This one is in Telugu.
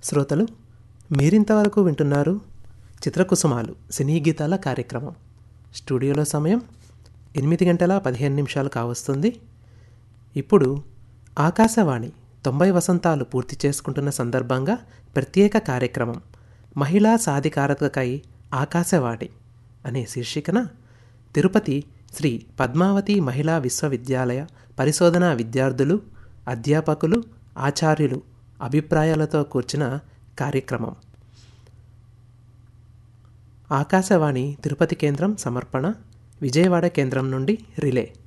శ్రోతలు మీరింతవరకు వింటున్నారు చిత్రకుసుమాలు సినీ గీతాల కార్యక్రమం స్టూడియోలో సమయం ఎనిమిది గంటల పదిహేను నిమిషాలు కావస్తుంది ఇప్పుడు ఆకాశవాణి తొంభై వసంతాలు పూర్తి చేసుకుంటున్న సందర్భంగా ప్రత్యేక కార్యక్రమం మహిళా సాధికారతకై ఆకాశవాణి అనే శీర్షికన తిరుపతి శ్రీ పద్మావతి మహిళా విశ్వవిద్యాలయ పరిశోధనా విద్యార్థులు అధ్యాపకులు ఆచార్యులు అభిప్రాయాలతో కూర్చిన కార్యక్రమం ఆకాశవాణి తిరుపతి కేంద్రం సమర్పణ విజయవాడ కేంద్రం నుండి రిలే